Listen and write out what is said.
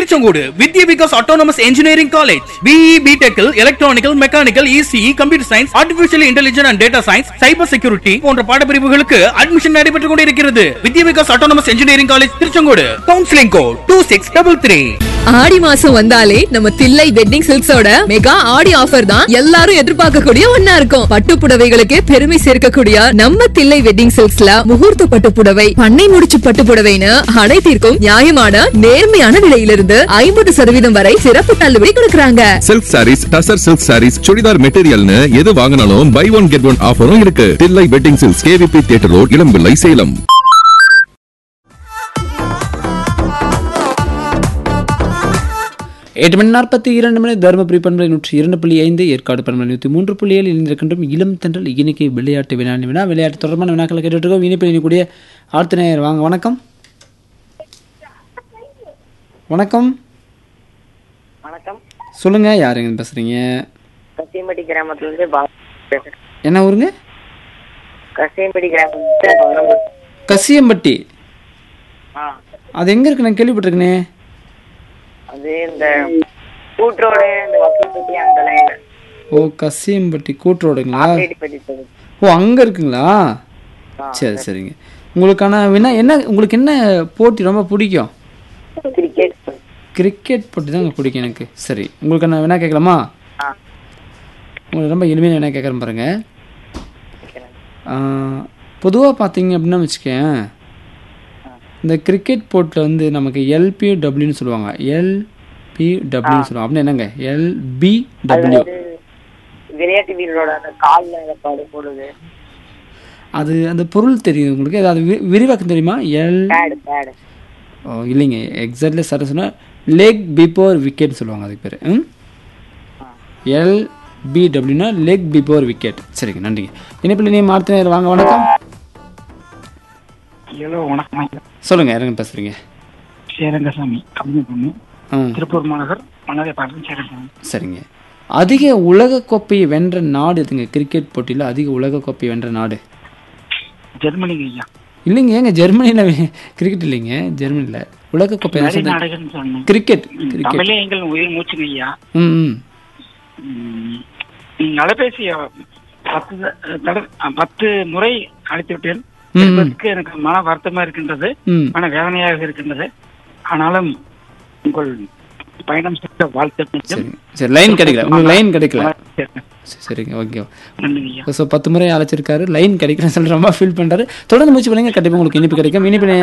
Tiruchengode Vidya Vikas autonomous engineering college BE பிடெக்கில் electronical mechanical ECE computer science artificial intelligence and data science cyber security போன்ற பாடப்பிரிவுகளுக்கு admission நடைபெற்றுக் கொண்டிருக்கிறது Vidya Vikas autonomous engineering college Tiruchengode counselling code two six double three Aadi மாசம் வந்தாலே நம்ம Thillai wedding சில்க்ஸோட மெகா ஆடி ஆஃபர் தான் எல்லாரும் எதிர்பார்க்கக்கூடிய ஒண்ணா இருக்கும் பட்டு புடவைகளுக்கு பெருமை சேர்க்கக்கூடிய நம்ம தில்லை வெட்டிங் சில்க்ஸ்ல முகூர்த்த பட்டு புடவை பண்ணை முடிச்சு பட்டு புடவைன்னு அனைத்திற்கும் நியாயமான நேர்மையான விலையிலிருந்து ஐம்பது சதவீதம் வரை சிறப்பு தள்ளுபடி கொடுக்கறாங்க silk sarees tussar silk sarees churidar மெட்டீரியல்னு எது வாங்கினாலும் பை ஒன் கெட் ஒன் ஆஃபரும் இருக்கு Thillai wedding silks KVP theatre road Ilampillai Salem எட்டு மணி நாற்பத்தி இரண்டு மணி தருமபுரி பண்பலை நூற்றி இரண்டு புள்ளி ஐந்து ஏற்காடு பண்பலை நூற்றி மூன்று புள்ளி ஏழு இணைந்திருக்கின்றோம் இளம் தென்றல் இன்னைக்கு விளையாட்டு வினாடி வினா விளையாட்டு தொடர்பான வினாக்களை கேட்டுட்டு இருக்கோம் இனிப்பில் இனிக்கூடிய ஆழ்த்த நேயர் வாங்க வணக்கம் வணக்கம் வணக்கம் சொல்லுங்க யாருங்க பேசுறீங்க கசியம்பட்டி கிராமத்துல இருந்து பா- பேசுறேன் என்ன ஊருங்க கசியம்பட்டி கிராமத்துல பவனம்பு- கசியம்பட்டி ஆ அது எங்க இருக்கு நான் கேள்விப்பட்டிருக்கேனே அது இந்த கூட்டரோடு இந்த வக்கீல்பட்டி அந்த லைன்ல ஓ கசியம்பட்டி கூட்டுரோடுங்களா ஆப்பேடிப்பட்டி தொகுதி. ஓ அங்க இருக்குங்களா சரி சரிங்க உங்களுக்கான வினா என்ன உங்களுக்கு என்ன போட்டி ரொம்ப பிடிக்கும் கிரிக்கெட் கிரிக்கெட் போட்டி தாங்க பிடிக்கும் எனக்கு சரி உங்களுக்கு நான் வேணா கேட்கலாமா ஆ உங்களுக்கு ரொம்ப எளிமையான வேணா கேட்குறேன் பாருங்க பொதுவாக பார்த்தீங்க அப்படின்னா வச்சுக்கேன் இந்த கிரிக்கெட் போட்டில் வந்து நமக்கு எல்பிடபிள்யூன்னு சொல்லுவாங்க எல்பிடபிள்யூன்னு சொல்லுவாங்க அப்படின்னா என்னங்க எல்பிடபிள்யூ அது விளையாட்டு வீரரோட அந்த கால்ல அந்த படு போடுது அது அந்த பொருள் தெரியும் உங்களுக்கு அது வி- விரிவாக்கம் தெரியுமா எல் பேடு பேடு ஓ இல்லைங்க எக்ஸாக்ட்லி சார் சொன்னால் லெக் பிஃபோர் விக்கெட் சொல்லுவாங்க அதுக்கு பேர் ம் எல் பிடபிள்யூனா லெக் பிஃபோர் விக்கெட் சரிங்க நன்றிங்க இனிப்பில் நீ மார்த்தினர் வாங்க வணக்கம் ஹலோ வணக்கம் ஐயா சொல்லுங்க யாருங்க பேசுறீங்க சேரங்கசாமி கம்மி பொண்ணு ஆ திருப்பூர் மாநகர் மன்னரை பாட்டம் சேரங்கசாமி சரிங்க அதிக உலக கோப்பையை வென்ற நாடு எதுங்க கிரிக்கெட் போட்டியில் அதிக உலக கோப்பையை வென்ற நாடு ஜெர்மனிங்க ஐயா இல்லைங்க ஏங்க ஜெர்மனியில் கிரிக்கெட் இல்லைங்க ஜெர்மனியில் உலக கோப்பை நான் நிறைய சொல்றேன். நாடுகள்னு சொன்னேன் கிரிக்கெட் ம், கிரிக்கெட் தமிழே எங்கள் உயிர் மூச்சுங்க ஐயா ம் ம் ம், நீங்க அலைபேசிய பத்து த- தட- அ, பத்து முறை அழைத்து விட்டேன் ம். எடுப்பதற்கு எனக்கு மன வருத்தமா இருக்கின்றது ம் மன வேதனையாக இருக்கின்றது ஆனாலும் உங்கள் பயணம் செய்த வாழ்த்துக்கள் சரி சரி லைன் கிடைக்கல உங்களுக்கு லைன் கிடைக்கல சரிங்க. சரி, சரிங்க ஓகே நன்றிங்க ஐயா ஸோ பத்து முறை அழைச்சிருக்காரு லைன் கிடைக்கலன்னு சொல்லி ரொம்ப ஃபீல் பண்ணுறாரு தொடர்ந்து முயற்சி பண்ணுங்க கண்டிப்பாக உங்களுக்கு இனிப்பு கிடைக்கும் இனிப்பு